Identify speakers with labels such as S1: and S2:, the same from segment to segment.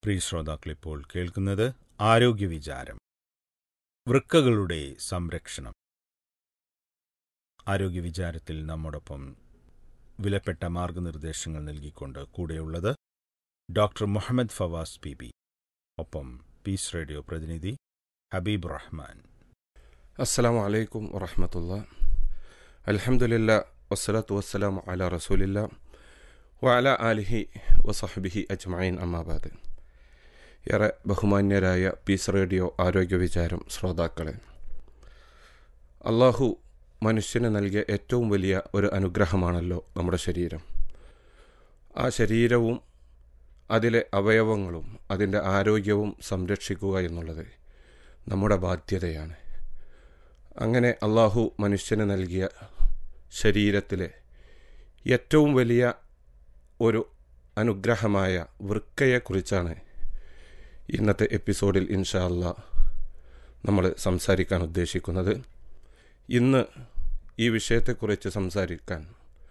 S1: പ്രിയ ശ്രോതാക്കളിപ്പോൾ കേൾക്കുന്നത് ആരോഗ്യവിചാരം വൃക്കകളുടെ സംരക്ഷണം ആരോഗ്യവിചാരത്തിൽ നമ്മോടൊപ്പം വിലപ്പെട്ട മാർഗനിർദ്ദേശങ്ങൾ നൽകിക്കൊണ്ട് കൂടെയുള്ളത് doctor Muhammad Fawaz P B ഒപ്പം പീസ് റേഡിയോ പ്രതിനിധി ഹബീബ് റഹ്മാൻ
S2: അസ്സലാമു അലൈക്കും വറഹമത്തുള്ള അൽഹംദുലില്ലാ വസ്സലാത്തു വസ്സലാം അല റസൂലില്ല വഅല ആലിഹി വസഹബിഹി അജ്മഈൻ അമ്മാബാദ് ഏറെ ബഹുമാന്യരായ പീസ് റേഡിയോ ആരോഗ്യ വിചാരം ശ്രോതാക്കളെ അള്ളാഹു മനുഷ്യന് നൽകിയ ഏറ്റവും വലിയ ഒരു അനുഗ്രഹമാണല്ലോ നമ്മുടെ ശരീരം ആ ശരീരവും അതിലെ അവയവങ്ങളും അതിൻ്റെ ആരോഗ്യവും സംരക്ഷിക്കുക എന്നുള്ളത് നമ്മുടെ ബാധ്യതയാണ് അങ്ങനെ അള്ളാഹു മനുഷ്യന് നൽകിയ ശരീരത്തിലെ ഏറ്റവും വലിയ ഒരു അനുഗ്രഹമായ വൃക്കയെക്കുറിച്ചാണ് ഇന്നത്തെ എപ്പിസോഡിൽ ഇൻഷാ അല്ലാ നമ്മൾ സംസാരിക്കാൻ ഉദ്ദേശിക്കുന്നത് ഇന്ന് ഈ വിഷയത്തെക്കുറിച്ച് സംസാരിക്കാൻ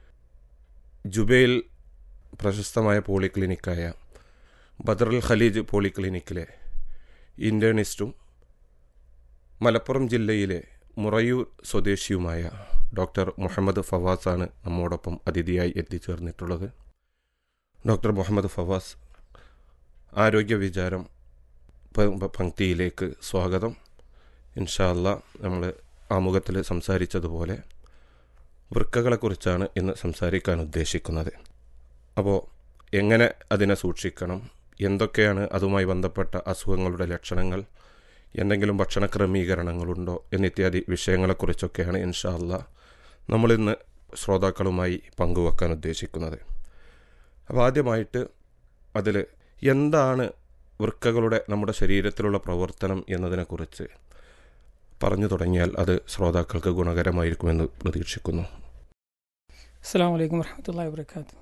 S2: ജുബൈൽ പ്രശസ്തമായ പോളിക്ലിനിക്കായ ബദറുൽ ഖലീജ് പോളിക്ലിനിക്കിലെ ഇൻറ്റേണിസ്റ്റും മലപ്പുറം ജില്ലയിലെ മുറയൂർ സ്വദേശിയുമായ ഡോക്ടർ മുഹമ്മദ് ഫവാസാണ് നമ്മോടൊപ്പം അതിഥിയായി എത്തിച്ചേർന്നിട്ടുള്ളത് ഡോക്ടർ മുഹമ്മദ് ഫവാസ് ആരോഗ്യ വിചാരം പ- പങ്ക്തിയിലേക്ക് സ്വാഗതം ഇൻഷാല്ല നമ്മൾ ആമുഖത്തിൽ സംസാരിച്ചതുപോലെ വൃക്കകളെക്കുറിച്ചാണ് ഇന്ന് സംസാരിക്കാൻ ഉദ്ദേശിക്കുന്നത് അപ്പോൾ എങ്ങനെ അതിനെ സൂക്ഷിക്കണം എന്തൊക്കെയാണ് അതുമായി ബന്ധപ്പെട്ട അസുഖങ്ങളുടെ ലക്ഷണങ്ങൾ എന്തെങ്കിലും ഭക്ഷണ ക്രമീകരണങ്ങളുണ്ടോ എന്നിത്യാദി വിഷയങ്ങളെക്കുറിച്ചൊക്കെയാണ് ഇൻഷാ അല്ലാ നമ്മളിന്ന് ശ്രോതാക്കളുമായി പങ്കുവെക്കാൻ ഉദ്ദേശിക്കുന്നത് അപ്പോൾ ആദ്യമായിട്ട് അതിൽ എന്താണ് വൃക്കകളുടെ നമ്മുടെ ശരീരത്തിലുള്ള പ്രവർത്തനം എന്നതിനെക്കുറിച്ച് പറഞ്ഞു തുടങ്ങിയാൽ അത് ശ്രോതാക്കൾക്ക് ഗുണകരമായിരിക്കുമെന്ന് പ്രതീക്ഷിക്കുന്നു
S3: അസ്സാം വലൈക്കും വർഹമത്തല്ലാ വാബർക്കാത്തു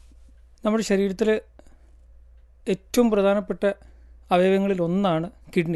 S3: നമ്മുടെ ശരീരത്തിൽ ഏറ്റവും പ്രധാനപ്പെട്ട അവയവങ്ങളിൽ ഒന്നാണ് കിഡ്നി